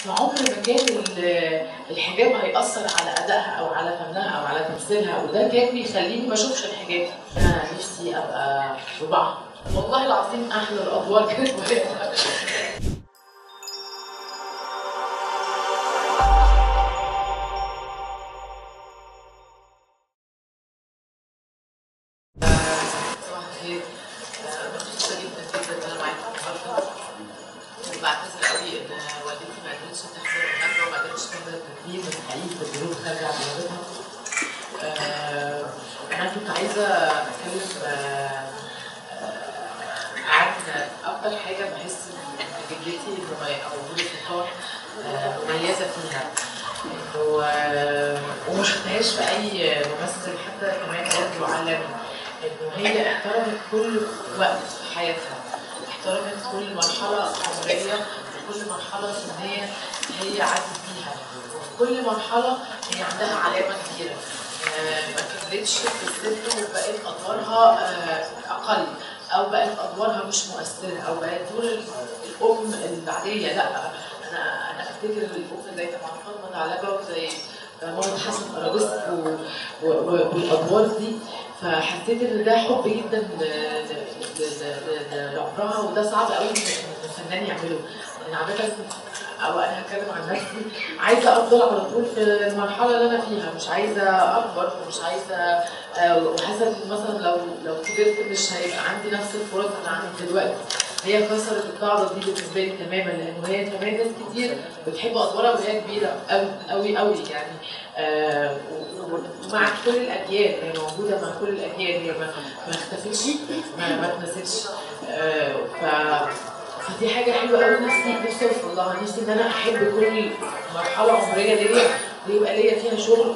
فعمر ما كان ال- الحجاب هيأثر على أدائها أو على فنها أو على تمثيلها وده كان بيخليني ما أشوفش الحجاب أنا نفسي أبقى ربعها والله العظيم أحلى الأدوار كانت وهي صباح الخير آه، مبسوطة جدا جدا إن أنا معاكم النهاردة وبعتذر قوي إن والدتي ما قدرتش تحضر الندوة وما قدرتش تحضر التكريم من حقيقي في الظروف خارجة عن إرادتها. آه، أنا كنت عايزة أتكلم آه، آه، عن أكتر حاجة بحس إن جدتي الممي- أو وجود الفخار آه، مميزة فيها. إنه آه، وما شفتهاش في أي ممثل حتى كمان برضه عالمي. إنه هي احترمت كل وقت في حياتها. احترمت كل مرحلة عمرية وكل مرحلة سنية هي عدت فيها وفي كل مرحلة هي عندها علامة كبيرة آه، ما كبرتش في السن وبقت أدوارها آه، أقل أو بقت أدوارها مش مؤثرة أو بقت دور الأم العادية لا أنا أنا أفتكر الأم زي طبعا فاطمة ثعلبة وزي ماما حسن أرابيسك و- و- و- والأدوار دي فحسيت ان ده حب جدا ل- ل- ل- ل- لعمرها وده صعب قوي ان الفنان يعمله لان عاده او انا هتكلم عن نفسي عايزه افضل على طول في المرحله اللي انا فيها مش عايزه اكبر ومش عايزه آه، وحاسه ان مثلا لو لو كبرت مش هيبقى عندي نفس الفرص اللي عندي دلوقتي هي كسرت القاعده دي بالنسبه لي تماما لانه هي كمان ناس كتير بتحب ادوارها وهي كبيره قوي قوي قوي يعني آه، ومع كل الاجيال هي موجوده مع كل الاجيال هي ما ما اختفتش ما ما اتنستش آه، ف فدي حاجه حلوه قوي نفسي نفسي اوصل لها نفسي ان انا احب كل مرحله عمريه ليا ويبقى ليا فيها شغل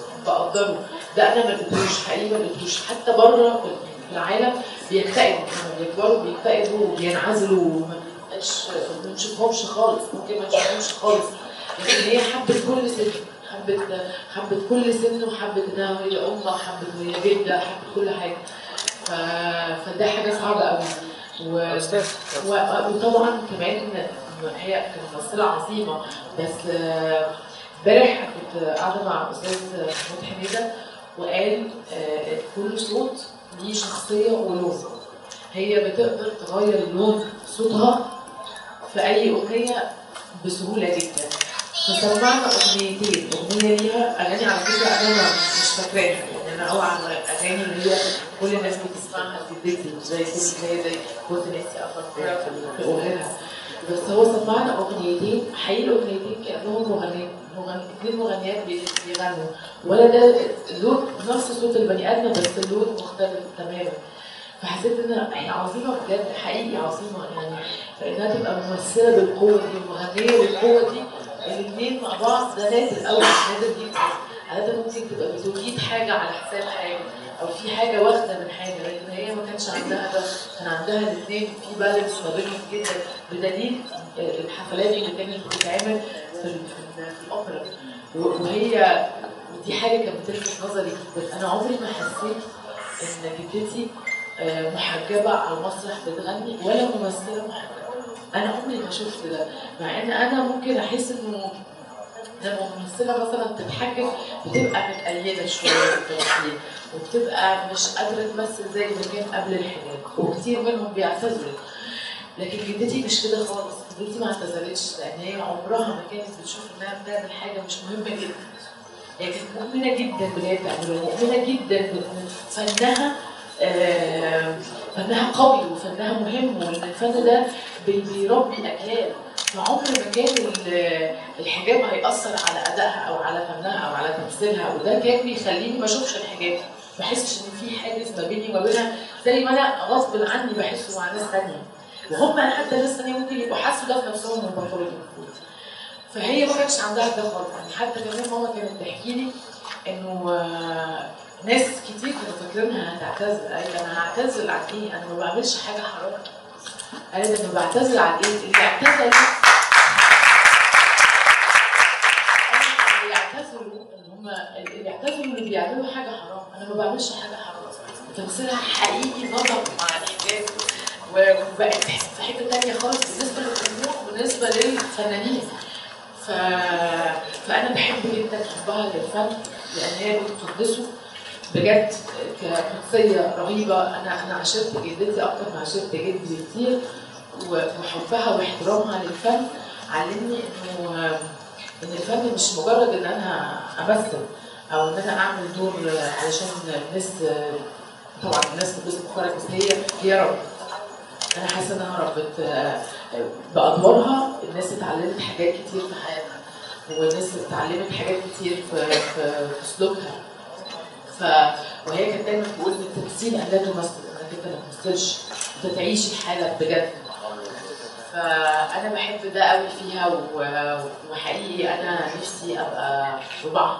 بقدره ده انا ما لقيتوش حقيقي ما لقيتوش حتى بره في العالم بيكتئبوا لما بيكبروا بيكتئبوا وبينعزلوا وما بنبقاش ما بنشوفهمش خالص ممكن ما نشوفهمش خالص لكن هي حبت كل سن حبت حبت كل سن وحبت انها هي ام حبت وهي جده حبت كل حاجه ف... فده حاجه صعبه قوي و... و... وطبعا كمان هي كانت ممثله عظيمه بس آه، امبارح كنت قاعده مع استاذ محمود حميده وقال آه، كل صوت ليه شخصيه ولون هي بتقدر تغير لون صوتها في اي اغنيه بسهوله جدا فسمعنا اغنيتين اغنيه ليها اغاني على فكره انا ما- مش فاكراها يعني انا اوعى على الاغاني اللي هي كل الناس بتسمعها جدتي زي كل زي زي كنت ناسي افكر في اغنيتها بس هو سمعنا اغنيتين حقيقي الاغنيتين كانهم مغنيين مغني اثنين مغنيات بي- بيغنوا ولا ده اللون نفس صوت البني ادم بس اللون مختلف تماما فحسيت ان هي عظيمه بجد حقيقي عظيمه يعني فانها تبقى ممثله بالقوه دي ومغنيه بالقوه دي الاثنين مع بعض ده نادر قوي نادر جدا عادة ممكن تبقى بتجيد حاجة على حساب حاجة أو في حاجة واخدة من حاجة لكن هي ما كانش عندها ده كان عندها الاثنين في بالانس ما بينهم جدا بدليل الحفلات اللي كانت بتتعمل في, ال- في, ال- في الأوبرا و- وهي دي حاجة كانت بتلفت نظري جدا أنا عمري ما حسيت إن جدتي آه، محجبة على المسرح بتغني ولا ممثلة محجبة أنا عمري ما شفت ده مع إن أنا ممكن أحس إنه لما ممثلة مثلا تتحجب بتبقى متقيدة شوية في التمثيل وبتبقى مش قادرة تمثل زي ما كان قبل الحجاب وكتير منهم بيعتذروا لكن جدتي مش كده خالص جدتي ما اعتذرتش لأن هي عمرها ما كانت بتشوف إنها بتعمل حاجة مش مهمة جدا هي كانت مؤمنة جدا باللي هي بتعمله مؤمنة جدا بإن فنها آه، فنها قوي وفنها مهم وإن الفن ده بي- بيربي أجيال فعمر ما كان ال- الحجاب هيأثر على أدائها أو على فنها أو على تمثيلها وده كان بيخليني ما أشوفش الحجاب ما بحسش إن في حاجز ما بيني وما بينها زي ما أنا غصب عني بحسه مع ناس تانية وهم حتى ناس تانية ممكن يبقوا حاسوا ده في نفسهم وهم بيخرجوا المفروض فهي ما كانش عندها ده خالص يعني حتى كمان ماما كانت تحكي لي انه آه، ناس كتير كانوا فاكرينها هتعتذر قالت انا هعتذر عن ايه؟ انا ما بعملش حاجه حرام قالت انا بعتذر عن ايه؟ اللي اعتذروا اللي يعتذروا ان هم اللي يعتذروا اللي بيعملوا حاجه حرام انا ما بعملش حاجه حرام تمثيلها حقيقي نضج مع الحجاب وبقت في حته تانية خالص بالنسبه للجمهور وبالنسبه للفنانين ف... فانا بحب جدا حبها للفن لان هي بتقدسه بجد كشخصيه رهيبه انا انا عشرت جدتي اكتر ما عشرت جدي كتير و- وحبها واحترامها للفن علمني انه ان الفن مش مجرد ان انا امثل او ان انا اعمل دور علشان الناس طبعا الناس بتبص تتفرج بس هي هي رب انا حاسه انها ربت بادوارها الناس اتعلمت حاجات كتير في حياتها والناس اتعلمت حاجات كتير في في, في سلوكها ف وهي كانت دايما تقول ان التمثيل ان لا تمثل انك انت ما تمثلش انت تعيش الحاله بجد فانا بحب ده قوي فيها و- وحقيقي انا نفسي ابقى ربعها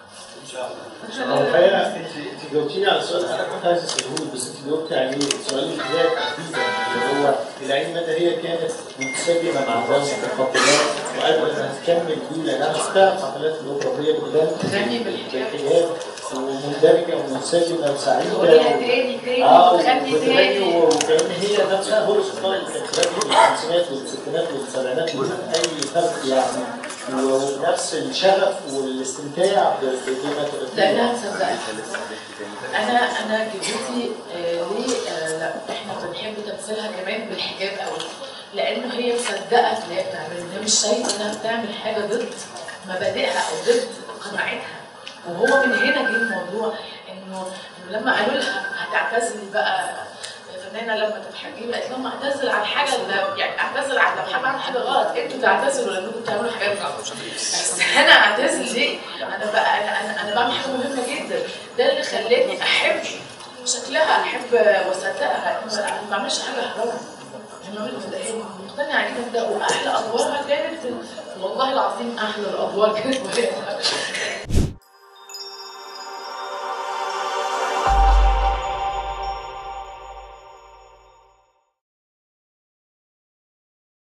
هو الحقيقه انت انت جاوبتيني على سؤال انا كنت عايز اساله لك بس انت جاوبتي عليه السؤال اللي جاي تحديدا اللي هو الى اي مدى هي كانت منسجمه مع دراسه الخطوات وقادره انها تكمل بيه لانها شفتها في حفلات الاوبرا وهي بتغني تغني بالحجاب. بالحجاب ومندمجه ومنسجمه وسعيده تقوليها تاني تاني اه وتغني وبتغني تاني وكأن هي نفسها هو سلطان كانت بتغني في الخمسينات والستينات والسبعينات بدون اي فرق يعني ونفس الشغف والاستمتاع ب- بما تقدمه لانها مصدقه انا انا جدتي آه ليه آه لا احنا بنحب تمثيلها كمان بالحجاب قوي لانه هي مصدقه في اللي هي بتعمله هي مش شايفه انها بتعمل حاجه ضد مبادئها او ضد قناعتها وهو من هنا جه الموضوع انه إنه لما قالوا لها هتعتزلي بقى فنانه لما تتحجبي قالت لهم اعتزل عن حاجه اللي- يعني اعتزل عن لو حد عمل حاجه غلط انتوا تعتزلوا لانكم بتعملوا حاجات غلط بس انا اعتزل ليه؟ انا بقى انا انا, أنا بعمل حاجه مهمه جدا ده اللي خلاني احب شكلها احب واصدقها إنه انا ما بعملش حاجه حرام انا بعمل هي مقتنعه جدا بده واحلى ادوارها كانت في والله العظيم احلى الادوار كانت وهي